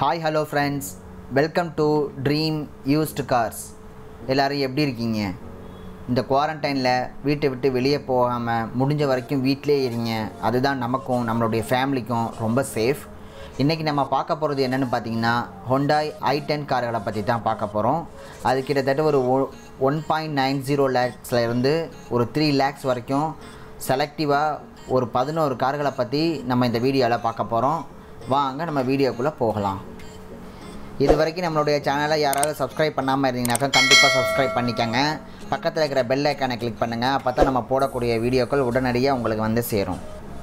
hi hello friends welcome to dream used cars எல்லோரும் எப்படி இருக்கீங்க இந்த குவாரண்டைனில் வீட்டை விட்டு வெளியே போகாமல் முடிஞ்ச வரைக்கும் வீட்டிலே இருங்க அதுதான் நமக்கும் நம்மளுடைய ஃபேமிலிக்கும் ரொம்ப சேஃப் இன்றைக்கி நம்ம பார்க்க போகிறது என்னென்னு பார்த்தீங்கன்னா ஹொண்டாய் ஐ டென் கார்களை பற்றி தான் பார்க்க போகிறோம் அது கிட்டத்தட்ட ஒரு ஒன் பாயிண்ட் நைன் ஜீரோ லேக்ஸில் இருந்து ஒரு த்ரீ லேக்ஸ் வரைக்கும் செலக்டிவாக ஒரு பதினோரு கார்களை பற்றி நம்ம இந்த வீடியோவில் பார்க்க போகிறோம் வாங்க நம்ம வீடியோக்குள்ளே போகலாம் இது வரைக்கும் நம்மளுடைய சேனலை யாராவது சப்ஸ்கிரைப் பண்ணாமல் இருந்தீங்கன்னாக்கா கண்டிப்பாக சப்ஸ்கிரைப் பண்ணிக்கோங்க பக்கத்தில் இருக்கிற பெல் ஐக்கானை கிளிக் பண்ணுங்கள் அப்போ தான் நம்ம போடக்கூடிய வீடியோக்கள் உடனடியாக உங்களுக்கு வந்து சேரும்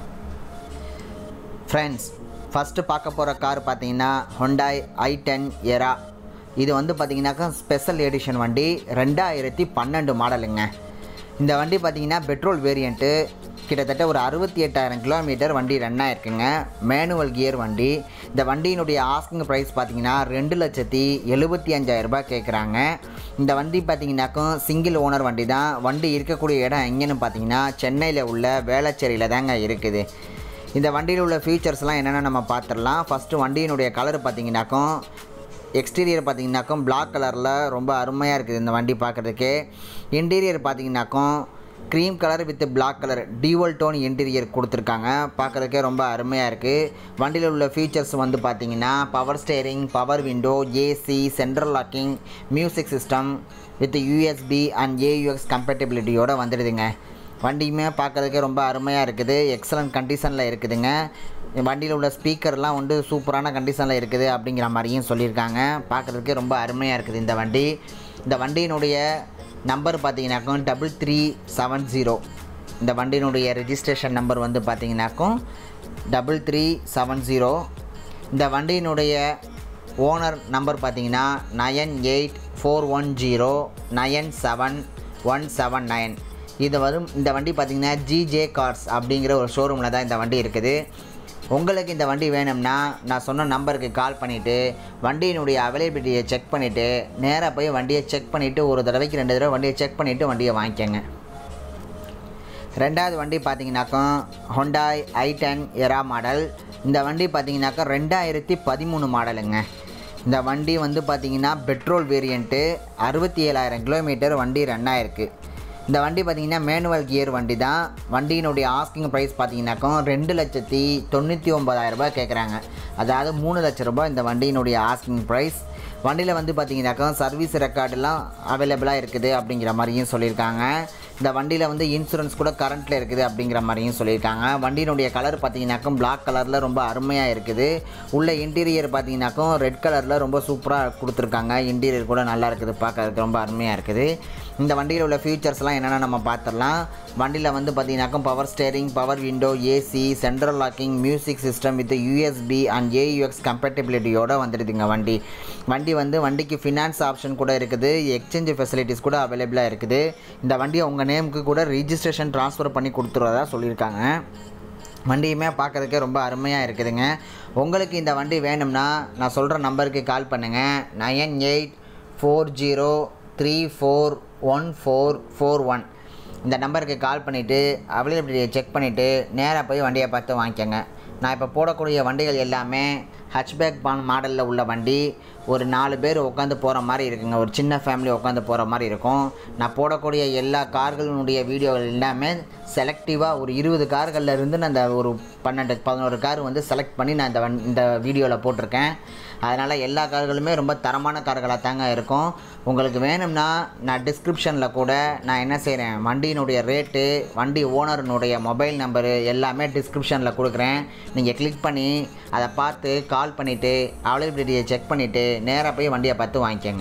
ஃப்ரெண்ட்ஸ் ஃபஸ்ட்டு பார்க்க போகிற கார் பார்த்தீங்கன்னா ஹொண்டாய் ஐ டென் எரா இது வந்து பார்த்தீங்கன்னாக்கா ஸ்பெஷல் எடிஷன் வண்டி ரெண்டாயிரத்தி பன்னெண்டு மாடலுங்க இந்த வண்டி பார்த்தீங்கன்னா பெட்ரோல் வேரியண்ட்டு கிட்டத்தட்ட ஒரு அறுபத்தி எட்டாயிரம் கிலோமீட்டர் வண்டி ரன் ஆயிருக்குங்க மேனுவல் கியர் வண்டி இந்த வண்டியினுடைய ஆஸ்கிங் ப்ரைஸ் பார்த்தீங்கன்னா ரெண்டு லட்சத்தி எழுபத்தி அஞ்சாயிரம் ரூபாய் கேட்குறாங்க இந்த வண்டி பார்த்தீங்கன்னாக்கும் சிங்கிள் ஓனர் வண்டி தான் வண்டி இருக்கக்கூடிய இடம் எங்கேன்னு பார்த்தீங்கன்னா சென்னையில் உள்ள வேளச்சேரியில் தாங்க இருக்குது இந்த வண்டியில் உள்ள ஃபீச்சர்ஸ்லாம் என்னென்ன நம்ம பார்த்துடலாம் ஃபஸ்ட்டு வண்டியினுடைய கலர் பார்த்தீங்கன்னாக்கும் எக்ஸ்டீரியர் பார்த்தீங்கன்னாக்கும் பிளாக் கலரில் ரொம்ப அருமையாக இருக்குது இந்த வண்டி பார்க்குறதுக்கு இன்டீரியர் பார்த்தீங்கன்னாக்கும் cream colour with black colour dual tone interior கொடுத்துருக்காங்க பார்க்குறதுக்கே ரொம்ப அருமையாக இருக்குது வண்டியில் உள்ள ஃபீச்சர்ஸ் வந்து பார்த்தீங்கன்னா power steering power window AC central locking music system with USB and AUX கம்பேட்டபிலிட்டியோடு வந்துடுதுங்க வண்டியுமே பார்க்குறதுக்கே ரொம்ப அருமையாக இருக்குது எக்ஸலண்ட் கண்டிஷனில் இருக்குதுங்க வண்டியில் உள்ள ஸ்பீக்கர்லாம் வந்து சூப்பரான கண்டிஷனில் இருக்குது அப்படிங்கிற மாதிரியும் சொல்லியிருக்காங்க பார்க்குறதுக்கே ரொம்ப அருமையாக இருக்குது இந்த வண்டி இந்த வண்டியினுடைய நம்பர் பார்த்தீங்கன்னாக்கும் டபுள் த்ரீ செவன் ஜீரோ இந்த வண்டியினுடைய ரெஜிஸ்ட்ரேஷன் நம்பர் வந்து பார்த்தீங்கன்னாக்கும் டபுள் த்ரீ செவன் ஜீரோ இந்த வண்டியினுடைய ஓனர் நம்பர் பார்த்தீங்கன்னா nine eight four one zero nine seven one seven nine இது வரும் இந்த வண்டி பார்த்திங்கன்னா ஜிஜே கார்ஸ் அப்படிங்கிற ஒரு ஷோரூமில் தான் இந்த வண்டி இருக்குது உங்களுக்கு இந்த வண்டி வேணும்னா நான் சொன்ன நம்பருக்கு கால் பண்ணிவிட்டு வண்டியினுடைய அவைலபிலிட்டியை செக் பண்ணிவிட்டு நேராக போய் வண்டியை செக் பண்ணிவிட்டு ஒரு தடவைக்கு ரெண்டு தடவை வண்டியை செக் பண்ணிவிட்டு வண்டியை வாங்கிக்கோங்க ரெண்டாவது வண்டி பார்த்தீங்கன்னாக்கும் ஹொண்டாய் ஐ டென் எரா மாடல் இந்த வண்டி பார்த்தீங்கன்னாக்கா ரெண்டாயிரத்தி பதிமூணு மாடலுங்க இந்த வண்டி வந்து பார்த்திங்கன்னா பெட்ரோல் வேரியண்ட்டு அறுபத்தி ஏழாயிரம் கிலோமீட்டர் வண்டி ரன் ஆயிருக்கு இந்த வண்டி பார்த்திங்கன்னா மேனுவல் கியர் வண்டி தான் வண்டியினுடைய ஆஸ்கிங் ப்ரைஸ் பார்த்தீங்கன்னாக்கும் ரெண்டு லட்சத்தி தொண்ணூற்றி ஒம்பதாயிரரூபா கேட்குறாங்க அதாவது மூணு லட்ச ரூபாய் இந்த வண்டியினுடைய ஆஸ்கிங் ப்ரைஸ் வண்டியில் வந்து பார்த்தீங்கன்னாக்கா சர்வீஸ் ரெக்கார்டெல்லாம் அவைலபிளாக இருக்குது அப்படிங்கிற மாதிரியும் சொல்லியிருக்காங்க இந்த வண்டியில் வந்து இன்சூரன்ஸ் கூட கரண்ட்டில் இருக்குது அப்படிங்கிற மாதிரியும் சொல்லியிருக்காங்க வண்டியினுடைய கலர் பார்த்தீங்கன்னாக்கும் பிளாக் கலரில் ரொம்ப அருமையாக இருக்குது உள்ள இன்டீரியர் பார்த்தீங்கன்னாக்கும் ரெட் கலரில் ரொம்ப சூப்பராக கொடுத்துருக்காங்க இன்டீரியர் கூட நல்லா இருக்குது பார்க்கறதுக்கு ரொம்ப அருமையாக இருக்குது இந்த வண்டியில் உள்ள ஃபீச்சர்ஸ்லாம் என்னென்ன நம்ம பார்த்துடலாம் வண்டியில் வந்து பார்த்தீங்கன்னாக்கும் power steering power window AC central locking music system with USB and AUX கம்பேட்டபிலிட்டியோடு வந்துடுதுங்க வண்டி வண்டி வந்து வண்டிக்கு ஃபினான்ஸ் ஆப்ஷன் கூட இருக்குது எக்ஸ்சேஞ்ச் ஃபெசிலிட்டிஸ் கூட அவைலபிளாக இருக்குது இந்த வண்டியை உங்கள் நேமுக்கு கூட ரிஜிஸ்ட்ரேஷன் ட்ரான்ஸ்ஃபர் பண்ணி கொடுத்துருவதா சொல்லியிருக்காங்க வண்டியுமே பார்க்குறதுக்கே ரொம்ப அருமையாக இருக்குதுங்க உங்களுக்கு இந்த வண்டி வேணும்னா நான் சொல்கிற நம்பருக்கு கால் பண்ணுங்கள் nine eight four zero three four one four four one இந்த நம்பருக்கு கால் பண்ணிவிட்டு அவைலபிலிட்டியை செக் பண்ணிவிட்டு நேராக போய் வண்டியை பார்த்து வாங்கிக்கோங்க நான் இப்போ போடக்கூடிய வண்டிகள் எல்லாமே ஹச்பேக் பான் மாடலில் உள்ள வண்டி ஒரு நாலு பேர் உட்காந்து போகிற மாதிரி இருக்குங்க ஒரு சின்ன ஃபேமிலி உட்காந்து போகிற மாதிரி இருக்கும் நான் போடக்கூடிய எல்லா கார்களினுடைய வீடியோகள் எல்லாமே செலக்டிவாக ஒரு இருபது கார்களில் இருந்து நான் அந்த ஒரு பன்னெண்டு பதினோரு கார் வந்து செலக்ட் பண்ணி நான் இந்த வண் இந்த வீடியோவில் போட்டிருக்கேன் அதனால் எல்லா கார்களுமே ரொம்ப தரமான கார்களாக தாங்க இருக்கும் உங்களுக்கு வேணும்னா நான் டிஸ்கிரிப்ஷனில் கூட நான் என்ன செய்கிறேன் வண்டியினுடைய ரேட்டு வண்டி ஓனருனுடைய மொபைல் நம்பரு எல்லாமே டிஸ்கிரிப்ஷனில் கொடுக்குறேன் நீங்கள் கிளிக் பண்ணி அதை பார்த்து கால் பண்ணிவிட்டு அவைலபிலிட்டியை செக் பண்ணிவிட்டு நேராக போய் வண்டியை பார்த்து வாங்கிக்கோங்க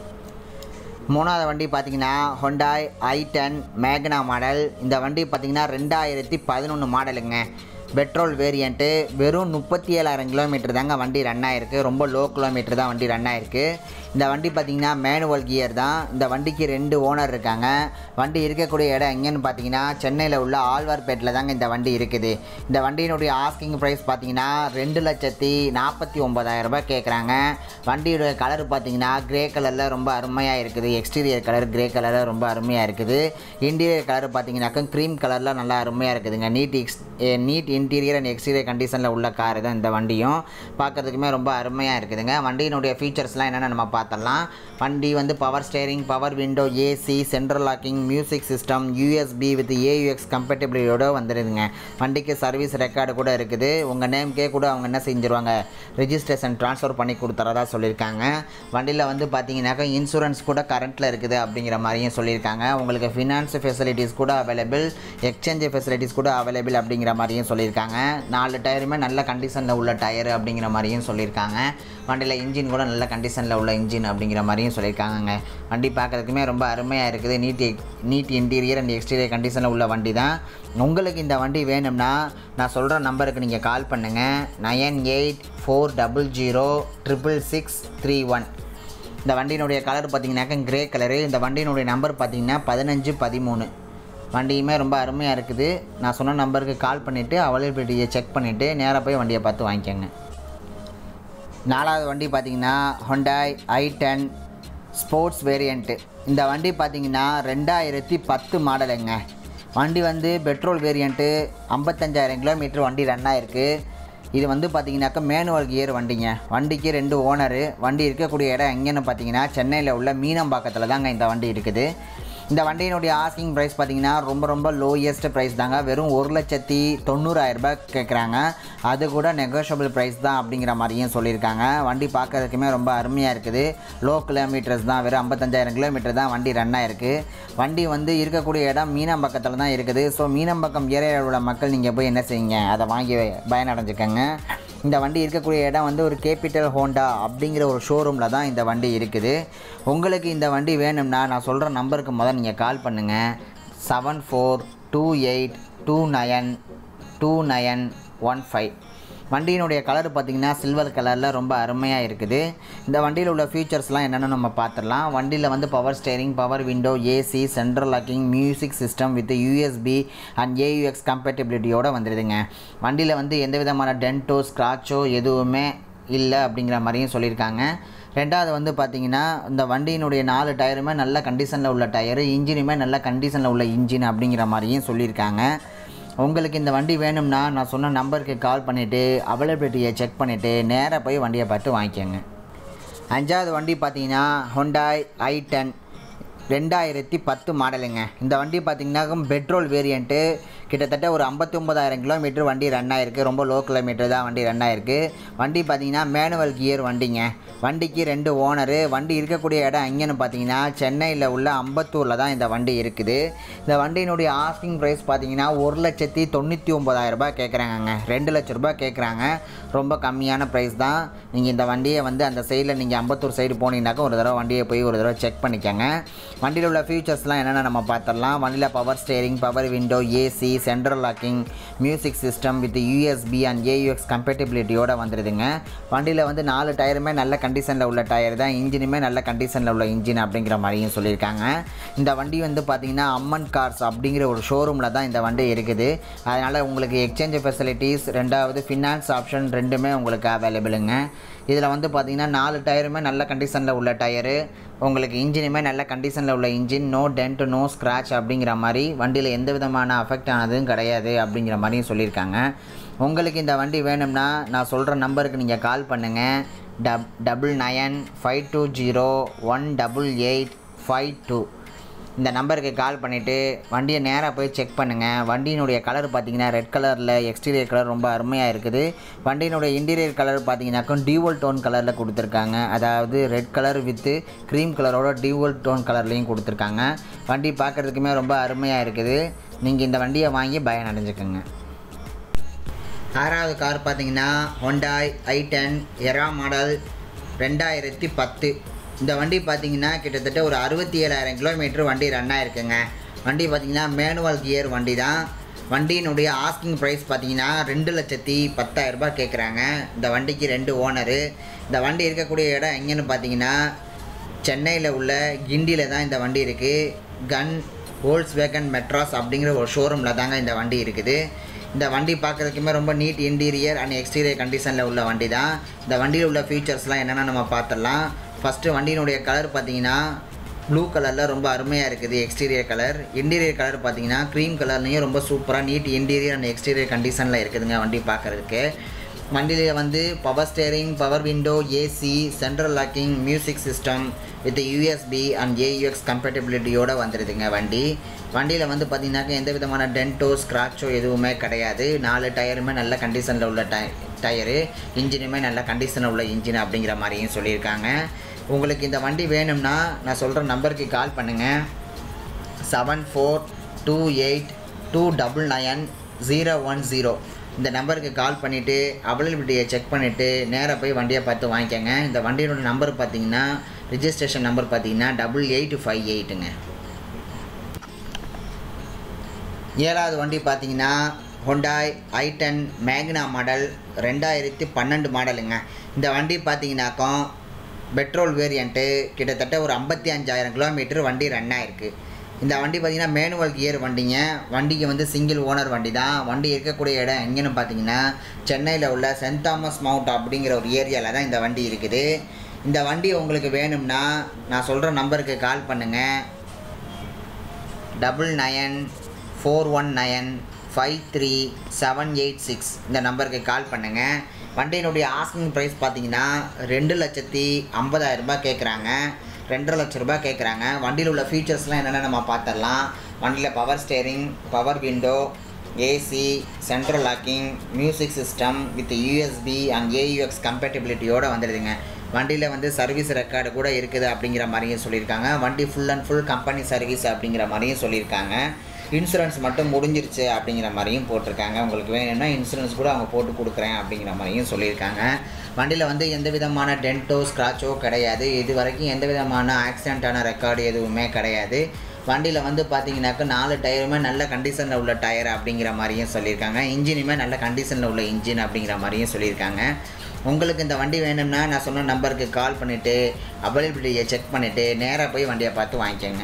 மூணாவது வண்டி பார்த்தீங்கன்னா ஹொண்டாய் ஐ டென் மேக்னா மாடல் இந்த வண்டி பார்த்தீங்கன்னா ரெண்டாயிரத்தி பதினொன்று மாடலுங்க பெட்ரோல் வேரியண்ட்டு வெறும் முப்பத்தி ஏழாயிரம் கிலோமீட்டர் தாங்க வண்டி ரன் ஆயிருக்கு ரொம்ப லோ கிலோமீட்டர் தான் வண்டி ரன் ஆயிருக்கு இந்த வண்டி பார்த்தீங்கன்னா மேனுவல் கியர் தான் இந்த வண்டிக்கு ரெண்டு ஓனர் இருக்காங்க வண்டி இருக்கக்கூடிய இடம் எங்கேன்னு பார்த்தீங்கன்னா சென்னையில் உள்ள ஆழ்வார்பேட்டில் தாங்க இந்த வண்டி இருக்குது இந்த வண்டியினுடைய ஆஸ்கிங் ப்ரைஸ் பார்த்தீங்கன்னா ரெண்டு லட்சத்தி நாற்பத்தி ஒம்பதாயிரம் ரூபாய் கேட்குறாங்க வண்டியோட கலர் பார்த்தீங்கன்னா கிரே கலரில் ரொம்ப அருமையாக இருக்குது எக்ஸ்டீரியர் கலர் கிரே கலரில் ரொம்ப அருமையாக இருக்குது இன்டீரியர் கலர் பார்த்தீங்கன்னாக்கா க்ரீம் கலரில் நல்லா அருமையாக இருக்குதுங்க neat ex neat interior and exterior கண்டிஷனில் உள்ள கார் தான் இந்த வண்டியும் பார்க்கறதுக்குமே ரொம்ப அருமையாக இருக்குதுங்க வண்டியினுடைய ஃபீச்சர்ஸ்லாம் என்னென்ன நம்ம பார்த்தலாம் வண்டி வந்து power steering power window AC central locking music system USB with AUX கம்பேட்டபிலிட்டியோட வந்துடுதுங்க வண்டிக்கு சர்வீஸ் ரெக்கார்டு கூட இருக்குது உங்கள் நேம்க்கே கூட அவங்க என்ன செஞ்சுருவாங்க ரெஜிஸ்ட்ரேஷன் ட்ரான்ஸ்ஃபர் பண்ணி கொடுத்துறதா சொல்லியிருக்காங்க வண்டியில் வந்து பார்த்தீங்கன்னாக்கா இன்சூரன்ஸ் கூட கரண்ட்டில் இருக்குது அப்படிங்கிற மாதிரியும் சொல்லியிருக்காங்க உங்களுக்கு ஃபினான்ஸ் ஃபெசிலிட்டிஸ் கூட அவைலபிள் எக்ஸ்சேஞ்ச் ஃபெசிலிட்டிஸ் கூட அவைலபிள் அப்படிங்கிற மாதிரியும் சொல்லியிருக்காங்க நாலு டயருமே நல்ல கண்டிஷனில் உள்ள டயரு அப்படிங்கிற மாதிரியும் சொல்லியிருக்காங்க வண்டியில் இன்ஜின் கூட நல்ல கண்டிஷனில் உள்ள இன்ஜின் அப்படிங்கிற மாதிரியும் சொல்லியிருக்காங்கங்க வண்டி பார்க்குறதுக்குமே ரொம்ப அருமையாக இருக்குது neat neat interior and exterior கண்டிஷனில் உள்ள வண்டி தான் உங்களுக்கு இந்த வண்டி வேணும்னா நான் சொல்கிற நம்பருக்கு நீங்கள் கால் பண்ணுங்கள் nine eight four double zero triple six three one இந்த வண்டியினுடைய கலர் பார்த்தீங்கன்னாக்கா கிரே கலரு இந்த வண்டியினுடைய நம்பர் பார்த்தீங்கன்னா பதினஞ்சு பதிமூணு வண்டியுமே ரொம்ப அருமையாக இருக்குது நான் சொன்ன நம்பருக்கு கால் பண்ணிவிட்டு அவைலபிலிட்டியை செக் பண்ணிவிட்டு நேராக போய் வண்டியை பார்த்து வாங்கிக்கோங்க நாலாவது வண்டி பார்த்தீங்கன்னா Hyundai i ten sports variant இந்த வண்டி பார்த்தீங்கன்னா ரெண்டாயிரத்தி பத்து மாடலுங்க வண்டி வந்து பெட்ரோல் வேரியண்ட்டு ஐம்பத்தஞ்சாயிரம் கிலோமீட்டர் வண்டி ரன் ஆயிருக்கு இது வந்து பார்த்தீங்கன்னாக்கா மேனுவல் கியர் வண்டிங்க வண்டிக்கு ரெண்டு ஓனரு வண்டி இருக்கக்கூடிய இடம் எங்கேன்னு பார்த்தீங்கன்னா சென்னையில் உள்ள மீனம்பாக்கத்தில் தாங்க இந்த வண்டி இருக்குது இந்த வண்டியினுடைய ஆஸ்கிங் ப்ரைஸ் பார்த்தீங்கன்னா ரொம்ப ரொம்ப லோயஸ்ட் ப்ரைஸ் தாங்க வெறும் ஒரு லட்சத்தி தொண்ணூறாயிரம் ரூபாய் கேட்குறாங்க அது கூட நெகோஷியபிள் ப்ரைஸ் தான் அப்படிங்கிற மாதிரியும் சொல்லியிருக்காங்க வண்டி பார்க்கறதுக்குமே ரொம்ப அருமையாக இருக்குது லோ கிலோமீட்டர்ஸ் தான் வெறும் ஐம்பத்தஞ்சாயிரம் கிலோமீட்டர் தான் வண்டி ரன் ஆயிருக்கு வண்டி வந்து இருக்கக்கூடிய இடம் மீனம்பாக்கத்தில் தான் இருக்குது ஸோ மீனம்பாக்கம் ஏரியாவில் உள்ள மக்கள் நீங்கள் போய் என்ன செய்யுங்க அதை வாங்கி பயனடைஞ்சுக்கங்க இந்த வண்டி இருக்கக்கூடிய இடம் வந்து ஒரு கேபிட்டல் ஹோண்டா அப்படிங்கிற ஒரு ஷோரூமில் தான் இந்த வண்டி இருக்குது உங்களுக்கு இந்த வண்டி வேணும்னா நான் சொல்கிற நம்பருக்கு முதல் நீங்கள் கால் பண்ணுங்கள் seven four two eight two nine two nine one five வண்டியினுடைய கலர் பார்த்திங்கன்னா சில்வர் கலரில் ரொம்ப அருமையாக இருக்குது இந்த வண்டியில் உள்ள ஃபீச்சர்ஸ்லாம் என்னென்னு நம்ம பார்த்துடலாம் வண்டியில் வந்து power steering power window AC central locking music system with USB and AUX கம்பேட்டபிலிட்டியோடு வந்துடுதுங்க வண்டியில் வந்து எந்த விதமான டென்ட்டோ ஸ்க்ராச்சோ எதுவுமே இல்லை அப்படிங்கிற மாதிரியும் சொல்லியிருக்காங்க ரெண்டாவது வந்து பார்த்தீங்கன்னா இந்த வண்டியினுடைய நாலு டயருமே நல்ல கண்டிஷனில் உள்ள டயரு இன்ஜினுமே நல்ல கண்டிஷனில் உள்ள இன்ஜின் அப்படிங்கிற மாதிரியும் சொல்லியிருக்காங்க உங்களுக்கு இந்த வண்டி வேணும்னா நான் சொன்ன நம்பருக்கு கால் பண்ணிவிட்டு அவைலபிலிட்டியை செக் பண்ணிவிட்டு நேராக போய் வண்டியை பார்த்து வாங்கிக்கோங்க அஞ்சாவது வண்டி பார்த்தீங்கன்னா ஹொண்டாய் ஐ டென் ரெண்டாயிரத்தி பத்து மாடலுங்க இந்த வண்டி பார்த்தீங்கன்னா பெட்ரோல் வேரியண்ட்டு கிட்டத்தட்ட ஒரு ஐம்பத்தி ஒம்பதாயிரம் கிலோமீட்டர் வண்டி ரன் ஆயிருக்கு ரொம்ப லோ கிலோமீட்டர் தான் வண்டி ரன் ஆயிருக்கு வண்டி பார்த்தீங்கன்னா மேனுவல் கியர் வண்டிங்க வண்டிக்கு ரெண்டு ஓனரு வண்டி இருக்கக்கூடிய இடம் எங்கேன்னு பார்த்தீங்கன்னா சென்னையில் உள்ள அம்பத்தூரில் தான் இந்த வண்டி இருக்குது இந்த வண்டியினுடைய ஆஸ்கிங் ப்ரைஸ் பார்த்தீங்கன்னா ஒரு லட்சத்தி தொண்ணூற்றி ஒம்பதாயிரம் ரூபாய் கேட்குறாங்கங்க ரெண்டு லட்ச ரூபாய் கேட்குறாங்க ரொம்ப கம்மியான ப்ரைஸ் தான் நீங்கள் இந்த வண்டியை வந்து அந்த சைடில் நீங்கள் அம்பத்தூர் சைடு போனீங்கன்னாக்கா ஒரு தடவை வண்டியை போய் ஒரு தடவை செக் பண்ணிக்கோங்க வண்டியில் உள்ள ஃபீச்சர்ஸ்லாம் என்னென்ன நம்ம பார்த்துடலாம் வண்டியில் power steering power window AC central locking music system with USB and AUX கம்பேட்டபிலிட்டியோட வந்துடுதுங்க வண்டியில் வந்து நாலு டயருமே நல்ல கண்டிஷனில் உள்ள டயர் தான் இன்ஜினுமே நல்ல கண்டிஷனில் உள்ள இன்ஜின் அப்படிங்கிற மாதிரியும் சொல்லியிருக்காங்க இந்த வண்டி வந்து பார்த்திங்கன்னா அம்மன் கார்ஸ் அப்படிங்கிற ஒரு ஷோரூமில் தான் இந்த வண்டி இருக்குது அதனால் உங்களுக்கு எக்ஸ்சேஞ்ச் ஃபெசிலிட்டிஸ் ரெண்டாவது ஃபினான்ஸ் ஆப்ஷன் ரெண்டுமே உங்களுக்கு அவைலபிளுங்க இதில் வந்து பார்த்திங்கன்னா நாலு டயருமே நல்ல கண்டிஷனில் உள்ள டயரு உங்களுக்கு இன்ஜினுமே நல்ல கண்டிஷனில் உள்ள engine no dent no scratch அப்படிங்கிற மாதிரி வண்டியில் எந்த விதமான அஃபெக்ட் ஆனதும் கிடையாது அப்படிங்கிற மாதிரியும் சொல்லியிருக்காங்க உங்களுக்கு இந்த வண்டி வேணும்னா நான் சொல்கிற நம்பருக்கு நீங்கள் கால் பண்ணுங்கள் dub double nine five two zero one double eight five two இந்த நம்பருக்கு கால் பண்ணிவிட்டு வண்டியை நேராக போய் செக் பண்ணுங்கள் வண்டியினுடைய கலர் பார்த்தீங்கன்னா ரெட் கலரில் எக்ஸ்டீரியர் கலர் ரொம்ப அருமையாக இருக்குது வண்டியினுடைய இன்டீரியர் கலர் பார்த்தீங்கன்னாக்கா டியூவல் டோன் கலரில் கொடுத்துருக்காங்க அதாவது ரெட் கலர் வித்து க்ரீம் கலரோட டியூவல் டோன் கலர்லேயும் கொடுத்துருக்காங்க வண்டி பார்க்குறதுக்குமே ரொம்ப அருமையாக இருக்குது நீங்கள் இந்த வண்டியை வாங்கி பயன் அடைஞ்சுக்கோங்க ஆறாவது கார் பார்த்தீங்கன்னா ஹொண்டாய் ஐ டென் எரா மாடல் ரெண்டாயிரத்தி பத்து இந்த வண்டி பார்த்தீங்கன்னா கிட்டத்தட்ட ஒரு அறுபத்தி ஏழாயிரம் கிலோமீட்டர் வண்டி ரன் ஆயிருக்குங்க வண்டி பார்த்தீங்கன்னா மேனுவல் கியர் வண்டி தான் வண்டியினுடைய ஆஸ்கிங் ப்ரைஸ் பார்த்தீங்கன்னா ரெண்டு லட்சத்தி பத்தாயிரரூபா கேட்குறாங்க இந்த வண்டிக்கு ரெண்டு ஓனரு இந்த வண்டி இருக்கக்கூடிய இடம் எங்கேன்னு பார்த்தீங்கன்னா சென்னையில் உள்ள கிண்டியில் தான் இந்த வண்டி இருக்குது கன் ஹோல்ஸ் வேகன் மெட்ராஸ் அப்படிங்கிற ஒரு ஷோரூமில் தாங்க இந்த வண்டி இருக்குது இந்த வண்டி பார்க்குறதுக்குமே ரொம்ப நீட் இன்டீரியர் அண்ட் எக்ஸ்டீரியர் கண்டிஷனில் உள்ள வண்டி தான் இந்த வண்டியில் உள்ள ஃபீச்சர்ஸ்லாம் என்னென்ன நம்ம பார்த்துடலாம் ஃபஸ்ட்டு வண்டியினுடைய கலர் பார்த்தீங்கன்னா ப்ளூ கலரில் ரொம்ப அருமையாக இருக்குது எக்ஸ்டீரியர் கலர் இன்டீரியர் கலர் பார்த்தீங்கன்னா க்ரீம் கலர்லேயும் ரொம்ப சூப்பராக நீட் இன்டீரியர் அண்ட் எக்ஸ்டீரியர் கண்டிஷனில் இருக்குதுங்க வண்டி பார்க்குறதுக்கு வண்டியில் வந்து power steering power window AC central locking music system with USB and AUX கம்பேட்டபிலிட்டியோடு வந்துடுதுங்க வண்டி வண்டியில் வந்து பார்த்தீங்கன்னாக்க எந்த விதமான டென்ட்டோ ஸ்க்ராச்சோ எதுவுமே கிடையாது நாலு டயருமே நல்ல கண்டிஷனில் உள்ள டய டயரு இன்ஜினுமே நல்ல கண்டிஷனில் உள்ள இன்ஜின் அப்படிங்கிற மாதிரியும் சொல்லியிருக்காங்க உங்களுக்கு இந்த வண்டி வேணும்னா நான் சொல்கிற நம்பருக்கு கால் பண்ணுங்கள் seven four two eight two double nine zero one zero இந்த நம்பருக்கு கால் பண்ணிவிட்டு அவைலபிலிட்டியை செக் பண்ணிவிட்டு நேராக போய் வண்டியை பார்த்து வாங்கிக்கோங்க இந்த வண்டியோட நம்பர் பார்த்தீங்கன்னா ரிஜிஸ்ட்ரேஷன் நம்பர் பார்த்தீங்கன்னா டபுள் எயிட் ஃபைவ் எயிட்டுங்க ஏழாவது வண்டி பார்த்தீங்கன்னா ஹொண்டாய் ஐ டென் மேக்னா மாடல் ரெண்டாயிரத்தி பன்னெண்டு மாடலுங்க இந்த வண்டி பார்த்தீங்கன்னாக்கா பெட்ரோல் வேரியண்ட்டு கிட்டத்தட்ட ஒரு ஐம்பத்தி அஞ்சாயிரம் கிலோமீட்டர் வண்டி ரன் ஆயிருக்கு இந்த வண்டி பார்த்தீங்கன்னா மேனுவல் கியர் வண்டிங்க வண்டிக்கு வந்து சிங்கிள் ஓனர் வண்டி தான் வண்டி இருக்கக்கூடிய இடம் எங்கேன்னு பார்த்தீங்கன்னா சென்னையில் உள்ள சென்ட் தாமஸ் மவுண்ட் அப்படிங்கிற ஒரு ஏரியாவில் தான் இந்த வண்டி இருக்குது இந்த வண்டி உங்களுக்கு வேணும்னா நான் சொல்கிற நம்பருக்கு கால் பண்ணுங்கள் double nine four one nine five three seven eight six இந்த நம்பருக்கு கால் பண்ணுங்கள் வண்டியினுடைய ஆஸ்கிங் ப்ரைஸ் பார்த்தீங்கன்னா ரெண்டு லட்சத்தி ஐம்பதாயிரம் ரூபாய் கேட்குறாங்க ரெண்டரை லட்ச ரூபாய் கேட்குறாங்க வண்டியில் உள்ள ஃபீச்சர்ஸ்லாம் என்னென்ன நம்ம பார்த்துடலாம் வண்டியில் power steering power window AC central locking music system with USB and AUX கம்பேட்டபிலிட்டியோடு வந்துடுதுங்க வண்டியில் வந்து சர்வீஸ் ரெக்கார்டு கூட இருக்குது அப்படிங்கிற மாதிரியும் சொல்லியிருக்காங்க வண்டி full and full company service அப்படிங்கிற மாதிரியும் சொல்லியிருக்காங்க இன்சூரன்ஸ் மட்டும் முடிஞ்சிருச்சு அப்படிங்கிற மாதிரியும் போட்டிருக்காங்க உங்களுக்கு வேணும்னா இன்சூரன்ஸ் கூட அவங்க போட்டு கொடுக்குறேன் அப்படிங்கிற மாதிரியும் சொல்லியிருக்காங்க வண்டியில் வந்து எந்த விதமான டென்ட்டோ ஸ்க்ராச்சோ கிடையாது இது வரைக்கும் எந்த விதமான ஆக்சிடென்ட்டான ரெக்கார்டு எதுவுமே கிடையாது வண்டியில் வந்து பார்த்தீங்கன்னாக்கா நாலு டயருமே நல்ல கண்டிஷனில் உள்ள டயர் அப்படிங்கிற மாதிரியும் சொல்லியிருக்காங்க இன்ஜினுமே நல்ல கண்டிஷனில் உள்ள இன்ஜின் அப்படிங்கிற மாதிரியும் சொல்லியிருக்காங்க உங்களுக்கு இந்த வண்டி வேணும்னா நான் சொன்ன நம்பருக்கு கால் பண்ணிவிட்டு அவைலபிலிட்டியை செக் பண்ணிவிட்டு நேராக போய் வண்டியை பார்த்து வாங்கிக்கோங்க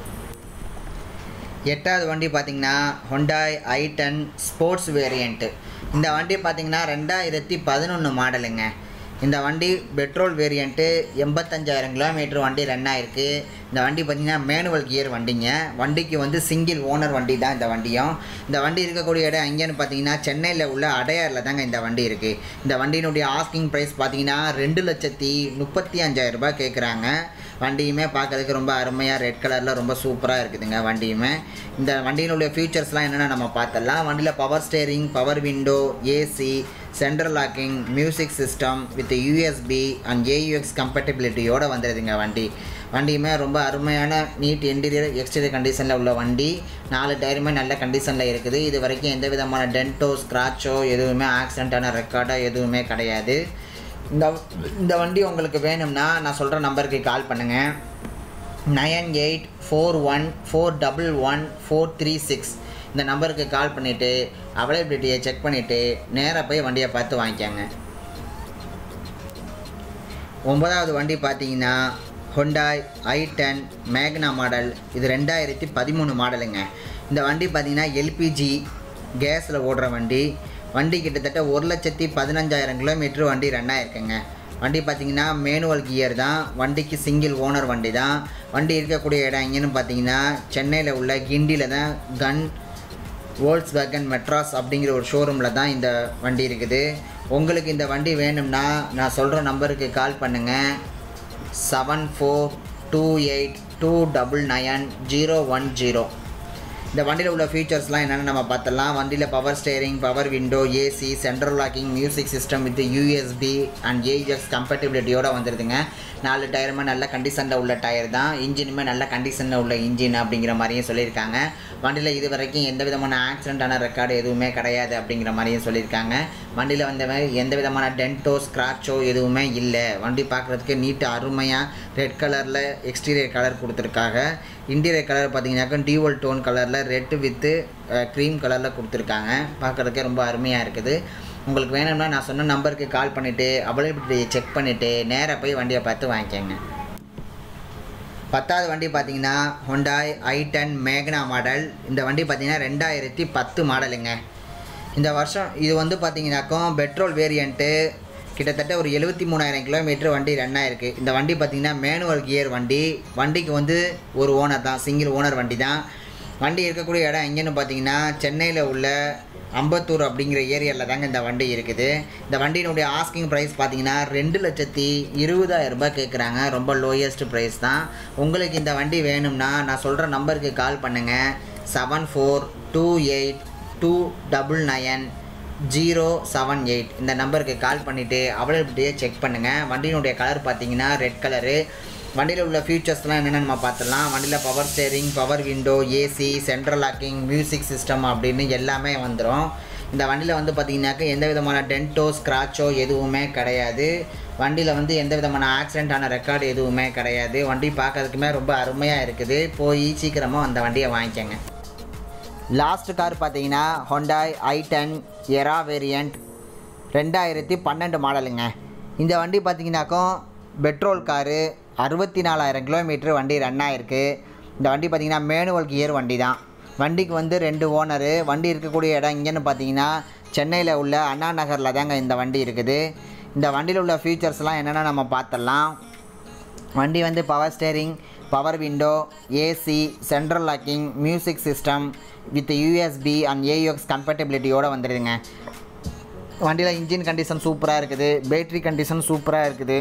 எட்டாவது வண்டி பார்த்திங்கன்னா Hyundai i ten sports variant இந்த வண்டி பார்த்திங்கன்னா ரெண்டாயிரத்தி பதினொன்று மாடலுங்க இந்த வண்டி பெட்ரோல் வேரியண்ட்டு எண்பத்தஞ்சாயிரம் கிலோமீட்டர் வண்டி ரன் ஆயிருக்கு இந்த வண்டி பார்த்திங்கன்னா மேனுவல் கியர் வண்டிங்க வண்டிக்கு வந்து சிங்கிள் ஓனர் வண்டி தான் இந்த வண்டியும் இந்த வண்டி இருக்கக்கூடிய இடம் எங்கேன்னு பார்த்தீங்கன்னா சென்னையில் உள்ள அடையாரில் தாங்க இந்த வண்டி இருக்குது இந்த வண்டியினுடைய ஆஸ்கிங் ப்ரைஸ் பார்த்தீங்கன்னா ரெண்டு லட்சத்தி முப்பத்தி அஞ்சாயிரம் ரூபாய் கேட்குறாங்க வண்டியுமே பார்க்கறதுக்கு ரொம்ப அருமையாக ரெட் கலரில் ரொம்ப சூப்பராக இருக்குதுங்க வண்டியுமே இந்த வண்டியினுடைய ஃபீச்சர்ஸ்லாம் என்னென்ன நம்ம பார்த்துடலாம் வண்டியில் power steering power window AC central locking music system with USB and AUX கம்பேட்டபிலிட்டியோடு வந்துடுதுங்க வண்டி வண்டியுமே ரொம்ப அருமையான நீட் இன்டீரியர் எக்ஸ்டீரியர் கண்டிஷனில் உள்ள வண்டி நாலு டயருமே நல்ல கண்டிஷனில் இருக்குது இது வரைக்கும் எந்த விதமான டென்ட்டோ ஸ்க்ராச்சோ எதுவுமே ஆக்சிடென்ட்டான ரெக்கார்டோ எதுவுமே கிடையாது இந்த இந்த வண்டி உங்களுக்கு வேணும்னா நான் சொல்கிற நம்பருக்கு கால் பண்ணுங்கள் nine eight four one four double one four three six இந்த நம்பருக்கு கால் பண்ணிவிட்டு அவைலபிலிட்டியை செக் பண்ணிவிட்டு நேராக போய் வண்டியை பார்த்து வாங்கிக்கோங்க ஒன்பதாவது வண்டி பார்த்தீங்கன்னா ஹொண்டாய் ஐ டென் மேக்னா மாடல் இது ரெண்டாயிரத்தி பதிமூணு மாடலுங்க இந்த வண்டி பார்த்தீங்கன்னா எல்பிஜி கேஸில் ஓடுற வண்டி வண்டி கிட்டத்தட்ட ஒரு லட்சத்தி பதினஞ்சாயிரம் கிலோமீட்டர் வண்டி ரன் ஆயிருக்குங்க வண்டி பார்த்தீங்கன்னா மேனுவல் கியர் தான் வண்டிக்கு சிங்கிள் ஓனர் வண்டி தான் வண்டி இருக்கக்கூடிய இடம் எங்கேன்னு பார்த்தீங்கன்னா சென்னையில் உள்ள கிண்டியில் தான் கன் வோல்ஸ் வேகன் மெட்ராஸ் அப்படிங்கிற ஒரு ஷோரூமில் தான் இந்த வண்டி இருக்குது உங்களுக்கு இந்த வண்டி வேணும்னா நான் சொல்கிற நம்பருக்கு கால் பண்ணுங்கள் seven four two eight two double nine zero one zero இந்த வண்டியில் உள்ள ஃபீச்சர்ஸ்லாம் என்னென்னு நம்ம பார்த்தலாம் வண்டியில் power steering power window AC central locking music system with USB and AUX கம்பேட்டபிலிட்டியோட வந்துடுதுங்க நாலு டயருமே நல்ல கண்டிஷனில் உள்ள டயர் தான் இன்ஜினுமே நல்ல கண்டிஷனில் உள்ள இன்ஜின் அப்படிங்கிற மாதிரியும் சொல்லியிருக்காங்க வண்டியில் இது வரைக்கும் எந்த விதமான ஆக்சிடென்ட்டான ரெக்கார்டு எதுவுமே கிடையாது அப்படிங்கிற மாதிரியும் சொல்லியிருக்காங்க வண்டியில் வந்த எந்த விதமான டென்ட்டோ ஸ்க்ராச்சோ எதுவுமே இல்லை வண்டி பார்க்குறதுக்கு நீட்டு அருமையாக ரெட் கலரில் எக்ஸ்டீரியர் கலர் கொடுத்துருக்காங்க இன்டீரியர் கலர் பார்த்தீங்கன்னாக்கா டியூவல் டோன் கலரில் ரெட்டு வித்து க்ரீம் கலரில் கொடுத்துருக்காங்க பார்க்குறதுக்கே ரொம்ப அருமையாக இருக்குது உங்களுக்கு வேணும்னா நான் சொன்ன நம்பருக்கு கால் பண்ணிவிட்டு அவைலபிலிட்டியை செக் பண்ணிவிட்டு நேராக போய் வண்டியை பார்த்து வாங்கிக்கோங்க பத்தாவது வண்டி பார்த்தீங்கன்னா ஹொண்டாய் ஐ டென் மேக்னா மாடல் இந்த வண்டி பார்த்தீங்கன்னா ரெண்டாயிரத்தி பத்து மாடலுங்க இந்த வருஷம் இது வந்து பார்த்தீங்கன்னாக்கும் பெட்ரோல் வேரியண்ட்டு கிட்டத்தட்ட ஒரு எழுபத்தி மூணாயிரம் கிலோமீட்டர் வண்டி ரன் ஆயிருக்கு இந்த வண்டி பார்த்தீங்கன்னா மேனுவல் கியர் வண்டி வண்டிக்கு வந்து ஒரு ஓனர் தான் சிங்கிள் ஓனர் வண்டி தான் வண்டி இருக்கக்கூடிய இடம் எங்கேன்னு பார்த்தீங்கன்னா சென்னையில் உள்ள அம்பத்தூர் அப்படிங்கிற ஏரியாவில் தாங்க இந்த வண்டி இருக்குது இந்த வண்டியினுடைய ஆஸ்கிங் ப்ரைஸ் பார்த்தீங்கன்னா ரெண்டு லட்சத்தி இருபதாயிரம் ரூபாய் கேட்குறாங்க ரொம்ப லோயஸ்ட் ப்ரைஸ் தான் உங்களுக்கு இந்த வண்டி வேணும்னா நான் சொல்கிற நம்பருக்கு கால் பண்ணுங்கள் seven four two eight two double nine zero seven eight இந்த நம்பருக்கு கால் பண்ணிவிட்டு அவைலபிலிட்டியை செக் பண்ணுங்கள் வண்டியினுடைய கலர் பார்த்தீங்கன்னா ரெட் கலரு வண்டியில் உள்ள ஃபியூச்சர்ஸ்லாம் என்னென்னு நம்ம பார்த்துடலாம் வண்டியில் power steering power window AC central locking music system அப்படின்னு எல்லாமே வந்துடும் இந்த வண்டியில் வந்து பார்த்தீங்கன்னாக்க எந்த விதமான டென்ட்டோ ஸ்க்ராச்சோ எதுவுமே கிடையாது வண்டியில் வந்து எந்த விதமான ஆக்சிடென்ட் ஆன ரெக்கார்டு எதுவுமே கிடையாது வண்டி பார்க்கறதுக்குமே ரொம்ப அருமையாக இருக்குது போய் சீக்கிரமாக அந்த வண்டியை வாங்கிக்கோங்க லாஸ்ட் கார் பார்த்தீங்கன்னா ஹொண்டாய் ஐ டென் எரா வேரியண்ட் ரெண்டாயிரத்தி பன்னெண்டு மாடலுங்க இந்த வண்டி பார்த்தீங்கன்னாக்கும் பெட்ரோல் காரு அறுபத்தி நாலாயிரம் கிலோமீட்டர் வண்டி ரன் ஆகிருக்கு இந்த வண்டி பார்த்தீங்கன்னா மேனுவல் கியர் வண்டி தான் வண்டிக்கு வந்து ரெண்டு ஓனரு வண்டி இருக்கக்கூடிய இடம் இங்கேன்னு பார்த்தீங்கன்னா சென்னையில் உள்ள அண்ணா நகரில் தாங்க இந்த வண்டி இருக்குது இந்த வண்டியில் உள்ள ஃபீச்சர்ஸ்லாம் என்னென்ன நம்ம பார்த்துடலாம் வண்டி வந்து power steering power window AC central locking music system with USB and AUX கம்பேட்டபிலிட்டியோடு வந்துடுதுங்க வண்டியில் இன்ஜின் கண்டிஷன் சூப்பராக இருக்குது பேட்ரி கண்டிஷன் சூப்பராக இருக்குது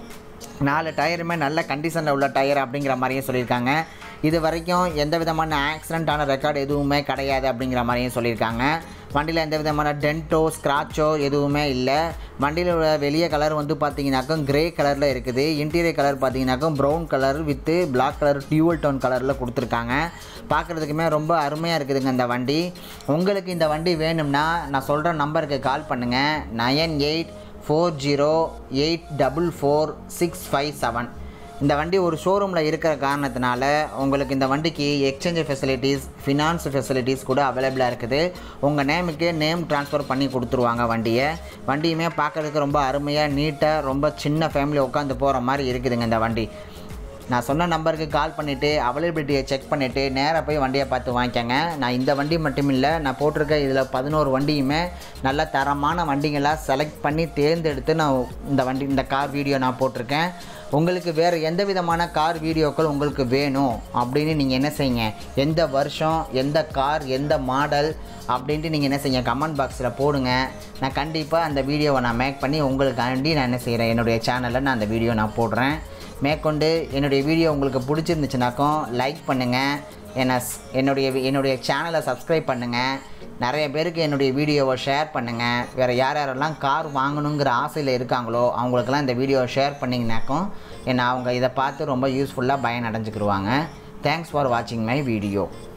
நாலு டயருமே நல்ல கண்டிஷனில் உள்ள டயர் அப்படிங்கிற மாதிரியும் சொல்லியிருக்காங்க இது வரைக்கும் எந்த விதமான ஆக்சிடென்ட் ஆன ரெக்கார்டு எதுவுமே கிடையாது அப்படிங்கிற மாதிரியும் சொல்லியிருக்காங்க வண்டியில் எந்த விதமான டென்ட்டோ ஸ்க்ராச்சோ எதுவுமே இல்லை வண்டியில் உள்ள வெளியே கலர் வந்து பார்த்தீங்கன்னாக்கும் கிரே கலரில் இருக்குது இன்டீரியர் கலர் பார்த்தீங்கன்னாக்கும் brown colour with black colour dual tone கலரில் கொடுத்துருக்காங்க பார்க்குறதுக்குமே ரொம்ப அருமையாக இருக்குதுங்க இந்த வண்டி உங்களுக்கு இந்த வண்டி வேணும்னா நான் சொல்கிற நம்பருக்கு கால் பண்ணுங்கள் nine eight four zero eight double four six five seven இந்த வண்டி ஒரு ஷோரூமில் இருக்கிற காரணத்தினால உங்களுக்கு இந்த வண்டிக்கு எக்ஸ்சேஞ்ச் ஃபெசிலிட்டிஸ் ஃபினான்ஸ் ஃபெசிலிட்டிஸ் கூட அவைலபிளாக இருக்குது உங்கள் நேமுக்கு நேம் ட்ரான்ஸ்ஃபர் பண்ணி கொடுத்துருவாங்க வண்டியை வண்டியுமே பார்க்குறதுக்கு ரொம்ப அருமையாக நீட்டாக ரொம்ப சின்ன ஃபேமிலி உட்காந்து போகிற மாதிரி இருக்குதுங்க இந்த வண்டி நான் சொன்ன நம்பருக்கு கால் பண்ணிவிட்டு அவைலபிலிட்டியை செக் பண்ணிவிட்டு நேராக போய் வண்டியை பார்த்து வாங்கிக்கோங்க நான் இந்த வண்டி மட்டும் இல்லை நான் போட்டிருக்க இதில் பதினோரு வண்டியுமே நல்ல தரமான வண்டிங்களாக செலக்ட் பண்ணி தேர்ந்தெடுத்து நான் இந்த வண்டி இந்த கார் வீடியோ நான் போட்டிருக்கேன் உங்களுக்கு வேறு எந்த விதமான கார் வீடியோக்கள் உங்களுக்கு வேணும் அப்படின்னு நீங்கள் என்ன செய்யுங்க எந்த வருஷம் எந்த கார் எந்த மாடல் அப்படின்ட்டு நீங்கள் என்ன செய்யுங்க கமெண்ட் பாக்ஸில் போடுங்க நான் கண்டிப்பாக அந்த வீடியோவை நான் மேக் பண்ணி உங்களுக்காண்டி நான் என்ன செய்கிறேன் என்னுடைய சேனலில் நான் அந்த வீடியோ நான் போடுறேன் மேற்கொண்டு என்னுடைய வீடியோ உங்களுக்கு பிடிச்சிருந்துச்சுனாக்கும் லைக் பண்ணுங்கள் என்ன என்னுடைய என்னுடைய சேனலை சப்ஸ்கிரைப் பண்ணுங்கள் நிறைய பேருக்கு என்னுடைய வீடியோவை ஷேர் பண்ணுங்கள் வேறு யார் யாரெல்லாம் கார் வாங்கணுங்கிற ஆசையில் இருக்காங்களோ அவங்களுக்கெல்லாம் இந்த வீடியோவை ஷேர் பண்ணிங்கனாக்கும் என்ன அவங்க இதை பார்த்து ரொம்ப யூஸ்ஃபுல்லாக பயன் அடைஞ்சுக்கிருவாங்க தேங்க்ஸ் ஃபார் வாட்சிங் மை வீடியோ